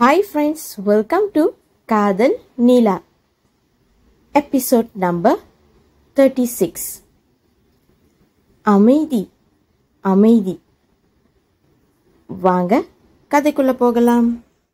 hi friends welcome to Kadhal Neela episode number thirty six அமைதி அமைதி வாங்க கதைக்குள்ள போகலாம்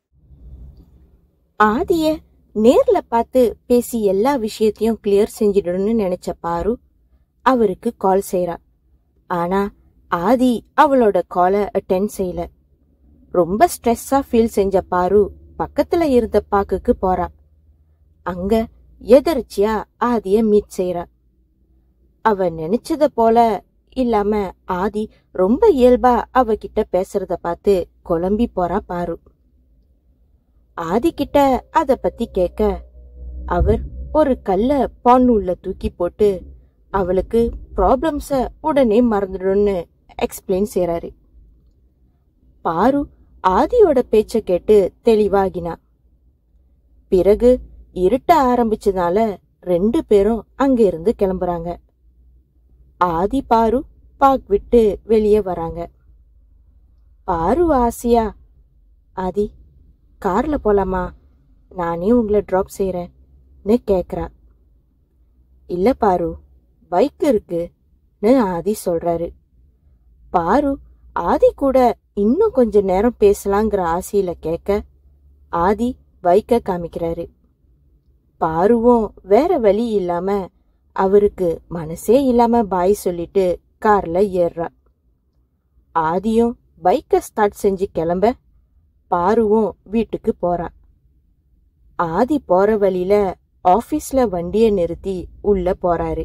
ஆதிய நேர்ல பார்த்து பேசி எல்லா விஷயத்தையும் கிளியர் செஞ்சிடணும்னு நினைச்ச பாரு அவருக்கு கால் செய்றா ஆனா ஆதி அவளோட காலை அட்டென்ட் செய்யல ரொம்ப ஸ்ட்ரெஸ்ஸா ஃபீல் செஞ்ச பாரு பக்கத்துல இருந்த பாக்குக்கு போறா அங்க எதிர்ச்சியா ஆதிய மீட் செய்றா அவ நினைச்சத போல இல்லாம ஆதி ரொம்ப இயல்பா அவகிட்ட பேசுறத பார்த்து குழம்பி போறா பாரு ஆதி கிட்ட அத பத்தி கேட்க அவர் ஒரு கல்ல பான் உள்ள தூக்கி போட்டு அவளுக்கு ப்ராப்ளம்ஸ உடனே மறந்துடும்னு எக்ஸ்பிளைன் செய்றாரு பாரு ஆதியோட பேச்ச கேட்டு தெளிவாகினா பிறகு இருட்ட ஆரம்பிச்சதால ரெண்டு பேரும் அங்க இருந்து கிளம்புறாங்க ஆதி பாரு பார்க் விட்டு வெளியே வராங்க பாரு ஆசியா ஆதி கார்ல போலாமா நானே உங்களை ட்ராப் செய்யறேன்னு கேக்குறா இல்ல பாரு பைக் இருக்குன்னு ஆதி சொல்றாரு பாரு ஆதி கூட இன்னும் கொஞ்ச நேரம் பேசலாங்கிற ஆசையில கேட்க ஆதி பைக்க காமிக்கிறாரு பாருவும் வேற வழி இல்லாம அவருக்கு மனசே இல்லாம பாய் சொல்லிட்டு கார்ல ஏறுறா ஆதியும் பைக்க ஸ்டார்ட் செஞ்சு கிளம்ப பாருவும் வீட்டுக்கு போறா ஆதி போற வழியில ஆபீஸ்ல வண்டிய நிறுத்தி உள்ள போறாரு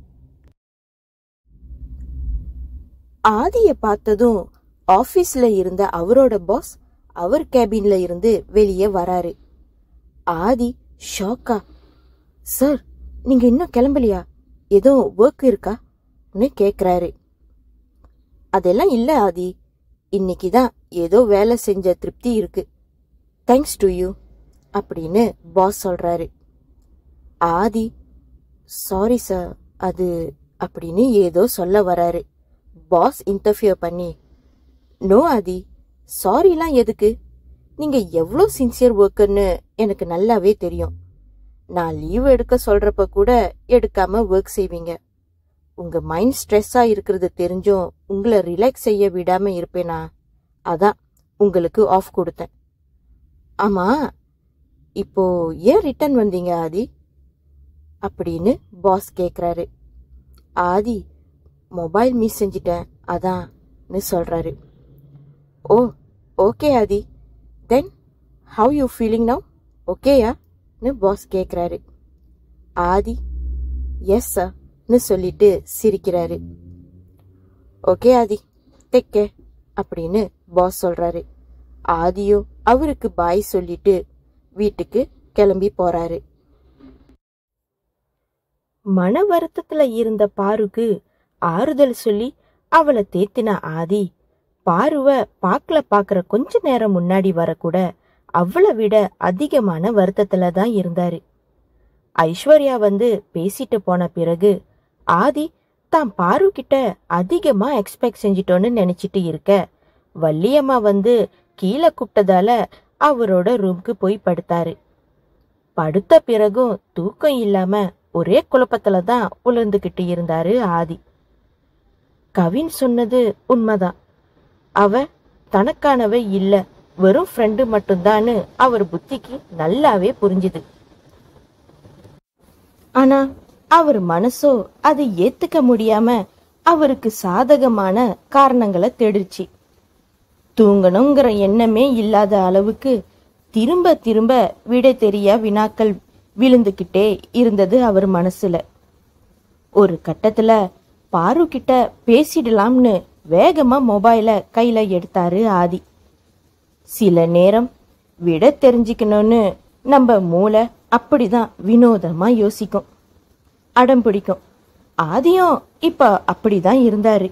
ஆதிய பார்த்ததும் ஆபீஸ்ல இருந்த அவரோட பாஸ் அவர் கேபின்ல இருந்து வெளியே வராரு ஆதி ஷாக்கா சார் நீங்க இன்னும் கிளம்பலையா ஏதோ ஒர்க் இருக்கான்னு கேக்குறாரு அதெல்லாம் இல்ல ஆதி இன்னைக்கு தான் ஏதோ வேலை செஞ்ச திருப்தி இருக்கு தேங்க்ஸ் டு யூ அப்படின்னு பாஸ் சொல்றாரு ஆதி சாரி சார் அது அப்படின்னு ஏதோ சொல்ல வராரு பாஸ் இன்டர்ஃபியர் பண்ணி நோ ஆதி சாரிலாம் எதுக்கு நீங்க எவ்வளோ சின்சியர் ஒர்க்குன்னு எனக்கு நல்லாவே தெரியும் நான் லீவ் எடுக்க சொல்றப்ப கூட எடுக்காம ஒர்க் செய்வீங்க உங்க மைண்ட் ஸ்ட்ரெஸ்ஸா இருக்கிறது தெரிஞ்சும் உங்களை ரிலாக்ஸ் செய்ய விடாம இருப்பேனா அதான் உங்களுக்கு ஆஃப் கொடுத்தேன் ஆமா இப்போ ஏன் ரிட்டர்ன் வந்தீங்க ஆதி அப்படின்னு பாஸ் கேக்குறாரு ஆதி மொபைல் மிஸ் செஞ்சிட்டேன் அதான்னு சொல்றாரு oh okay Adhi then how you feeling now ஓகேயான்னு பாஸ் கேக்குறாரு ஆதி எஸ் சார்னு சொல்லிட்டு சிரிக்கிறாரு ஓகே ஆதி டேக் கேர் அப்படின்னு பாஸ் சொல்றாரு ஆதியோ அவருக்கு பாய் சொல்லிட்டு வீட்டுக்கு கிளம்பி போறாரு மன வருத்தத்துல இருந்த பாருக்கு ஆறுதல் சொல்லி அவளை தேத்தின ஆதி பாருவ பாக்கல பாக்குற கொஞ்ச நேரம் முன்னாடி வரக்கூட அவளை விட அதிகமான வருத்தத்துல தான் இருந்தாரு ஐஸ்வர்யா வந்து பேசிட்டு போன பிறகு ஆதி தான் பாரு கிட்ட அதிகமா எக்ஸ்பெக்ட் செஞ்சிட்டோன்னு நினைச்சிட்டு இருக்க வள்ளியம்மா வந்து கீழே கூப்பிட்டதால அவரோட ரூம்க்கு போய் படுத்தாரு படுத்த பிறகும் தூக்கம் இல்லாம ஒரே குழப்பத்துல தான் உலர்ந்துகிட்டு இருந்தாரு ஆதி கவின் சொன்னது உண்மைதான் அவ தனக்கானவ இல்ல வெறும் ஃப்ரெண்டு மட்டும்தான்னு அவர் புத்திக்கு நல்லாவே புரிஞ்சுது ஆனா அவர் மனசோ அதை ஏத்துக்க முடியாம அவருக்கு சாதகமான காரணங்களை தேடிச்சு தூங்கணுங்கிற எண்ணமே இல்லாத அளவுக்கு திரும்ப திரும்ப விடை தெரிய வினாக்கள் விழுந்துகிட்டே இருந்தது அவர் மனசுல ஒரு கட்டத்துல பாரு கிட்ட பேசிடலாம்னு வேகமா மொபைல கையில எடுத்தாரு ஆதி சில நேரம் விட தெரிஞ்சுக்கணும்னு நம்ம மூளை அப்படிதான் வினோதமா யோசிக்கும் அடம் பிடிக்கும் ஆதியும் இப்ப அப்படிதான் இருந்தாரு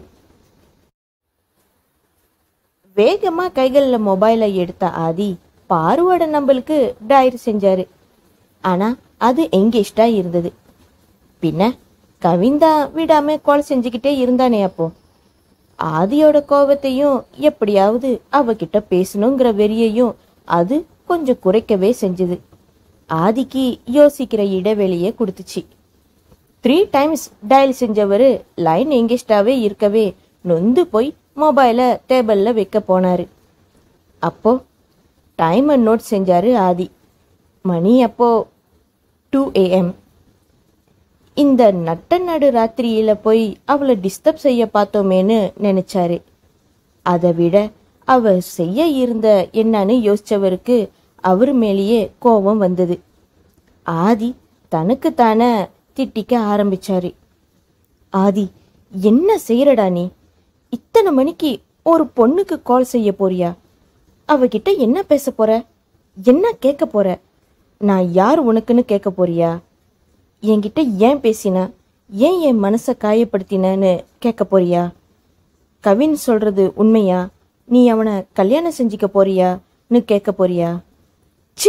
வேகமா கைகள்ல மொபைலை எடுத்த ஆதி பாருவோட நம்பலுக்கு டயர் செஞ்சாரு ஆனா அது எங்கேஷ்டா இருந்தது பின்ன கவிந்தா விடாம கால் செஞ்சுக்கிட்டே இருந்தானே அப்போ ஆதியோட கோபத்தையும் எப்படியாவது அவகிட்ட பேசணுங்கிற வெறியையும் அது கொஞ்சம் குறைக்கவே செஞ்சது ஆதிக்கு யோசிக்கிற இடைவெளியை கொடுத்துச்சு த்ரீ டைம்ஸ் டயல் செஞ்சவர் லைன் எங்கேஸ்டாவே இருக்கவே நொந்து போய் மொபைலை டேபிளில் வைக்க போனார் அப்போ டைமை நோட் செஞ்சாரு ஆதி மணி அப்போ டூ ஏஎம் இந்த நட்ட நடு ராத்திரியில போய் அவளை டிஸ்டர்ப் செய்ய பார்த்தோமேன்னு நினைச்சாரு அதை விட அவ செய்ய இருந்த என்னன்னு யோசிச்சவருக்கு அவர் மேலேயே கோபம் வந்தது ஆதி தனக்கு தானே திட்டிக்க ஆரம்பிச்சாரு ஆதி என்ன செய்யறடா நீ இத்தனை மணிக்கு ஒரு பொண்ணுக்கு கால் செய்ய போறியா அவகிட்ட என்ன பேச போற என்ன கேட்க போற நான் யார் உனக்குன்னு கேட்க போறியா என்கிட்ட ஏன் பேசின ஏன் என் மனசை காயப்படுத்தினன்னு கேட்க போறியா கவின் சொல்றது உண்மையா நீ அவனை கல்யாணம் செஞ்சுக்க போறியான்னு கேட்க போறியா சி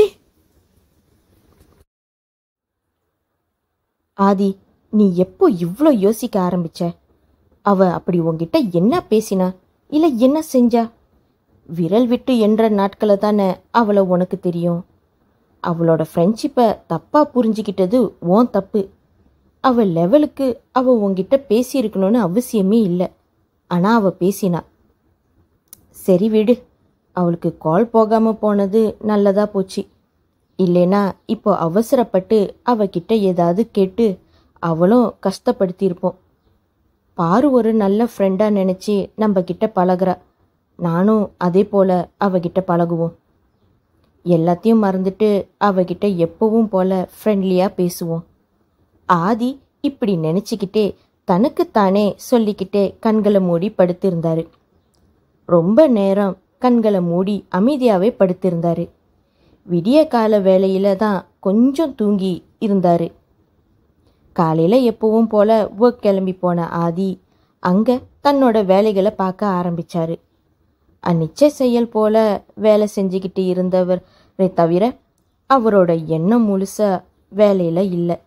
ஆதி நீ எப்போ இவ்ளோ யோசிக்க ஆரம்பிச்ச அவ அப்படி உன்கிட்ட என்ன பேசினா இல்ல என்ன செஞ்சா விரல் விட்டு என்ற நாட்களை தானே அவளை உனக்கு தெரியும் அவளோட ஃப்ரெண்ட்ஷிப்பை தப்பா புரிஞ்சுக்கிட்டது உன் தப்பு அவ லெவலுக்கு அவ உன்கிட்ட பேசியிருக்கணும்னு அவசியமே இல்லை ஆனா அவ பேசினா சரி விடு அவளுக்கு கால் போகாம போனது நல்லதா போச்சு இல்லைனா இப்போ அவசரப்பட்டு அவகிட்ட ஏதாவது கேட்டு அவளும் கஷ்டப்படுத்தியிருப்போம் பாரு ஒரு நல்ல ஃப்ரெண்டா நினைச்சு நம்ம கிட்ட பழகுறா நானும் அதே போல அவகிட்ட பழகுவோம் எல்லாத்தையும் மறந்துட்டு அவகிட்ட எப்பவும் போல ஃப்ரெண்ட்லியா பேசுவோம் ஆதி இப்படி நினைச்சுக்கிட்டே தனக்குத்தானே சொல்லிக்கிட்டே கண்களை மூடி படுத்திருந்தாரு ரொம்ப நேரம் கண்களை மூடி அமைதியாவே படுத்திருந்தாரு விடிய கால வேலையில தான் கொஞ்சம் தூங்கி இருந்தாரு காலையில எப்பவும் போல ஒர்க் கிளம்பி போன ஆதி அங்க தன்னோட வேலைகளை பார்க்க ஆரம்பிச்சாரு அந்நிச்சய செயல் போல வேலை செஞ்சுக்கிட்டு இருந்தவரை தவிர அவரோட எண்ணம் முழுசா வேலையில இல்லை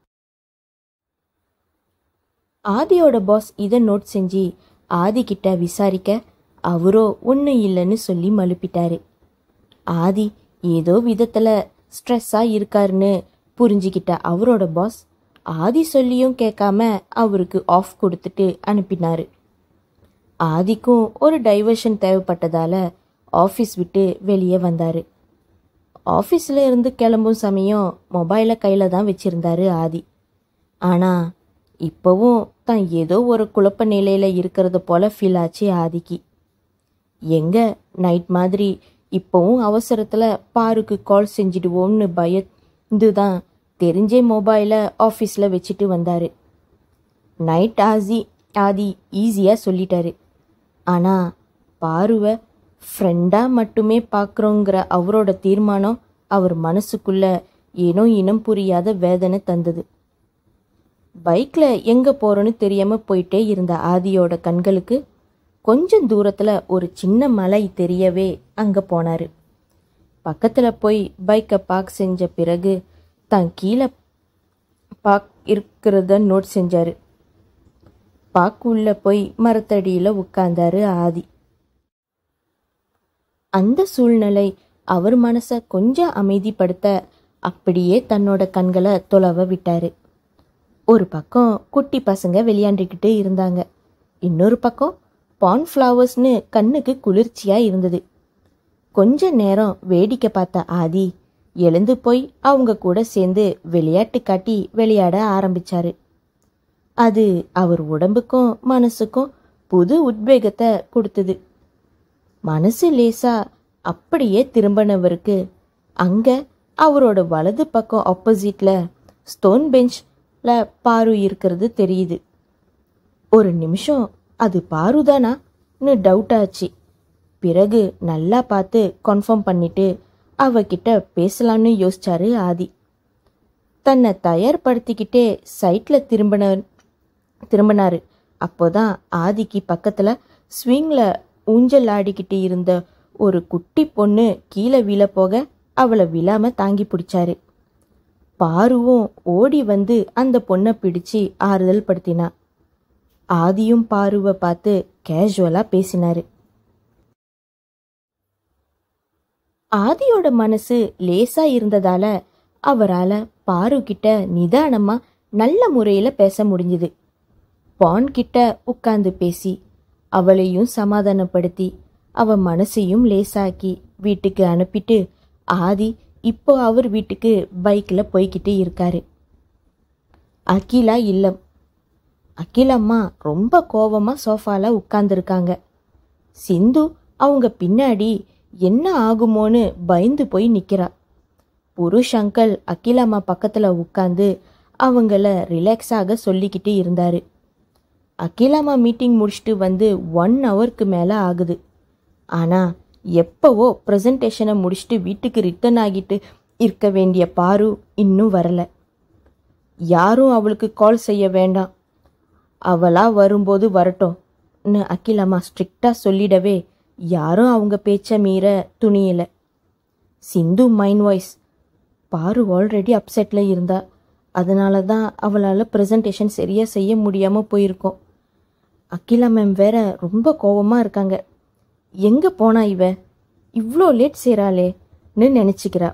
ஆதியோட பாஸ் இதை நோட் செஞ்சு ஆதி கிட்ட விசாரிக்க அவரோ ஒன்றும் இல்லைன்னு சொல்லி மழுப்பிட்டாரு ஆதி ஏதோ விதத்தில் ஸ்ட்ரெஸ்ஸாக இருக்காருன்னு புரிஞ்சுக்கிட்ட அவரோட பாஸ் ஆதி சொல்லியும் கேட்காம அவருக்கு ஆஃப் கொடுத்துட்டு அனுப்பினாரு ஆதிக்கும் ஒரு டைவர்ஷன் தேவைப்பட்டதால ஆஃபீஸ் விட்டு வெளியே வந்தார் ஆஃபீஸில் இருந்து கிளம்பும் சமயம் மொபைலை கையில் தான் வச்சிருந்தாரு ஆதி ஆனால் இப்போவும் தான் ஏதோ ஒரு குழப்ப நிலையில் இருக்கிறது போல ஃபீல் ஆச்சு ஆதிக்கு எங்க நைட் மாதிரி இப்போவும் அவசரத்தில் பாருக்கு கால் செஞ்சிடுவோம்னு பயந்து தான் தெரிஞ்சே மொபைலை ஆஃபீஸில் வச்சுட்டு வந்தார் நைட் ஆசி ஆதி ஈஸியாக சொல்லிட்டாரு ஆனால் பாருவை ஃப்ரெண்டாக மட்டுமே பார்க்குறோங்கிற அவரோட தீர்மானம் அவர் மனசுக்குள்ள ஏனோ இனம் புரியாத வேதனை தந்தது பைக்கில் எங்கே போகிறோன்னு தெரியாமல் போயிட்டே இருந்த ஆதியோட கண்களுக்கு கொஞ்சம் தூரத்தில் ஒரு சின்ன மலை தெரியவே அங்கே போனார் பக்கத்தில் போய் பைக்கை பார்க் செஞ்ச பிறகு தான் கீழே பார்க் இருக்கிறத நோட் செஞ்சார் பார்க் உள்ள போய் மரத்தடியில் உட்கார்ந்தாரு ஆதி அந்த சூழ்நிலை அவர் மனசை கொஞ்சம் அமைதிப்படுத்த அப்படியே தன்னோட கண்களை தொலைவ விட்டாரு ஒரு பக்கம் குட்டி பசங்க விளையாண்டுக்கிட்டு இருந்தாங்க இன்னொரு பக்கம் பான் ஃப்ளவர்ஸ்னு கண்ணுக்கு குளிர்ச்சியா இருந்தது கொஞ்ச நேரம் வேடிக்கை பார்த்த ஆதி எழுந்து போய் அவங்க கூட சேர்ந்து விளையாட்டு காட்டி விளையாட ஆரம்பிச்சாரு அது அவர் உடம்புக்கும் மனசுக்கும் புது உத்வேகத்தை கொடுத்தது மனசு லேசா அப்படியே திரும்பினவருக்கு அங்க அவரோட வலது பக்கம் ஆப்போசிட்ல ஸ்டோன் பெஞ்ச்ல பாரு இருக்கிறது தெரியுது ஒரு நிமிஷம் அது பாருதானான்னு டவுட் ஆச்சு பிறகு நல்லா பார்த்து கன்ஃபார்ம் பண்ணிட்டு அவகிட்ட பேசலாம்னு யோசிச்சாரு ஆதி தன்னை தயார்படுத்திக்கிட்டே சைட்ல திரும்பின திரும்பினாரு அப்போதான் ஆதிக்கு பக்கத்துல ஸ்விங்ல ஊஞ்சல் ஆடிக்கிட்டு இருந்த ஒரு குட்டி பொண்ணு கீழே விழ போக அவளை விழாம தாங்கி பிடிச்சாரு பாருவும் ஓடி வந்து அந்த பொண்ணை பிடிச்சு ஆறுதல் படுத்தினா ஆதியும் பாருவை பார்த்து கேஷுவலா பேசினாரு ஆதியோட மனசு லேசா இருந்ததால அவரால பாரு கிட்ட நிதானமா நல்ல முறையில பேச முடிஞ்சுது பான் கிட்ட உட்கார்ந்து பேசி அவளையும் சமாதானப்படுத்தி அவ மனசையும் லேசாக்கி வீட்டுக்கு அனுப்பிட்டு ஆதி இப்போ அவர் வீட்டுக்கு பைக்ல போய்கிட்டு இருக்காரு அகிலா இல்லம் அகிலம்மா ரொம்ப கோவமா சோஃபால உட்கார்ந்துருக்காங்க சிந்து அவங்க பின்னாடி என்ன ஆகுமோன்னு பயந்து போய் நிக்கிறா புருஷ் அங்கிள் அகிலம்மா பக்கத்துல உட்கார்ந்து அவங்கள ரிலாக்ஸாக சொல்லிக்கிட்டு இருந்தாரு அகிலாமா மீட்டிங் முடிச்சுட்டு வந்து ஒன் ஹவருக்கு மேலே ஆகுது ஆனால் எப்போவோ ப்ரெசன்டேஷனை முடிச்சுட்டு வீட்டுக்கு ரிட்டர்ன் ஆகிட்டு இருக்க வேண்டிய பாரு இன்னும் வரல யாரும் அவளுக்கு கால் செய்ய வேண்டாம் அவளா வரும்போது வரட்டும்னு அகிலாமா ஸ்ட்ரிக்டாக சொல்லிடவே யாரும் அவங்க பேச்ச மீற துணியல சிந்து மைண்ட் வாய்ஸ் பாரு ஆல்ரெடி அப்செட்டில் இருந்தா அதனால தான் அவளால் ப்ரெசன்டேஷன் சரியாக செய்ய முடியாமல் போயிருக்கோம் அகிலா மேம் வேற ரொம்ப கோவமாக இருக்காங்க எங்கே போனா இவ இவ்வளோ லேட் செய்கிறாளேன்னு நினச்சிக்கிறா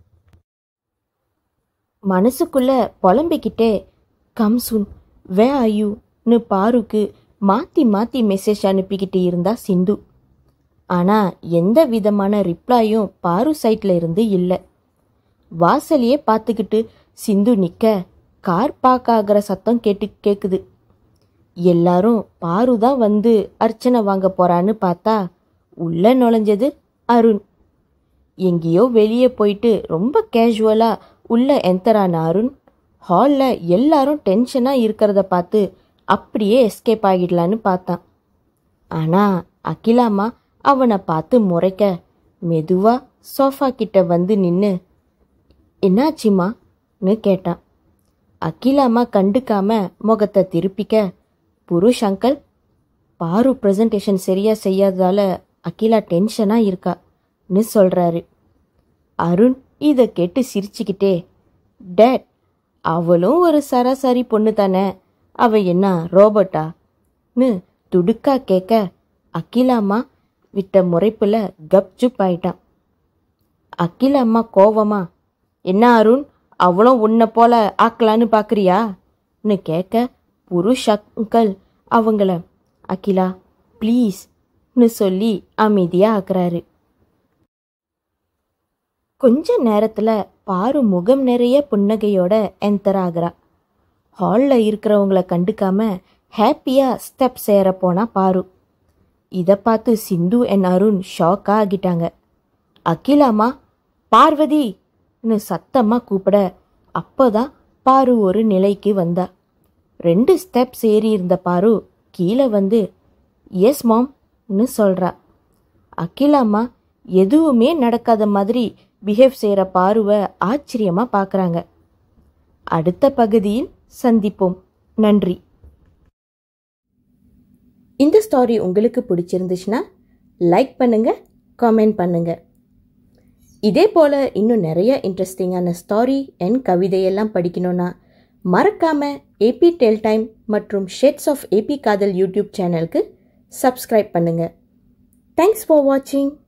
மனசுக்குள்ள புலம்பிக்கிட்டே கம் சுன் வே ஐயூன்னு பாருக்கு மாற்றி மாற்றி மெசேஜ் அனுப்பிக்கிட்டு இருந்தா சிந்து ஆனால் எந்த விதமான ரிப்ளையும் பாரு சைட்ல இருந்து இல்லை வாசலையே பார்த்துக்கிட்டு சிந்து நிற்க கார் பார்க் ஆகிற சத்தம் கேட்டு கேட்குது எல்லாரும் பாரு தான் வந்து அர்ச்சனை வாங்க போறான்னு பார்த்தா உள்ள நுழைஞ்சது அருண் எங்கேயோ வெளியே போயிட்டு ரொம்ப கேஷுவலா உள்ள என்டரான அருண் ஹாலில் எல்லாரும் டென்ஷனாக இருக்கிறத பார்த்து அப்படியே எஸ்கேப் ஆகிடலான்னு பார்த்தான் ஆனால் அகிலாமா அவனை பார்த்து முறைக்க மெதுவா சோஃபா கிட்ட வந்து நின்று என்னாச்சுமான்னு கேட்டான் அகிலாமா கண்டுக்காம முகத்தை திருப்பிக்க புருஷ் அங்கிள் பாரு ப்ரெசன்டேஷன் சரியா செய்யாததால அகிலா டென்ஷனாக இருக்கான்னு சொல்கிறாரு அருண் இதை கேட்டு சிரிச்சுக்கிட்டே டேட் அவளும் ஒரு சராசரி பொண்ணு தானே அவ என்ன ரோபோட்டான்னு துடுக்கா கேட்க அகிலாம்மா விட்ட முறைப்பில் கப்சுப் ஆயிட்டான் அகிலாம்மா கோவமா என்ன அருண் அவளும் உன்னை போல ஆக்கலான்னு பார்க்குறியான்னு கேட்க புருஷ் அங்கிள் அவங்கள அகிலா ப்ளீஸ்னு சொல்லி அமைதியாக ஆக்குறாரு கொஞ்ச நேரத்தில் பாரு முகம் நிறைய புன்னகையோட என்டர் ஆகுறா ஹாலில் இருக்கிறவங்கள கண்டுக்காம ஹாப்பியாக ஸ்டெப் சேர போனா பாரு இதை பார்த்து சிந்து அண்ட் அருண் ஷாக்காக ஆகிட்டாங்க அகிலாமா பார்வதின்னு சத்தமாக கூப்பிட அப்போதான் பாரு ஒரு நிலைக்கு வந்தா ரெண்டு ஸ்டெப்ஸ் ஏறி இருந்த பாரு கீழே வந்து எஸ் மாம்னு சொல்கிறா அகிலாம்மா எதுவுமே நடக்காத மாதிரி பிஹேவ் செய்கிற பாருவை ஆச்சரியமாக பார்க்குறாங்க அடுத்த பகுதியில் சந்திப்போம் நன்றி இந்த ஸ்டாரி உங்களுக்கு பிடிச்சிருந்துச்சுன்னா லைக் பண்ணுங்க காமெண்ட் பண்ணுங்க இதே போல் இன்னும் நிறைய இன்ட்ரெஸ்டிங்கான ஸ்டாரி அண்ட் கவிதையெல்லாம் படிக்கணும்னா மறக்காம ஏபி டெல் டைம் மற்றும் shades of AB Kadhal YouTube சேனலுக்கு சப்ஸ்கிரைப் பண்ணுங்க தேங்க்ஸ் ஃபார் வாட்சிங்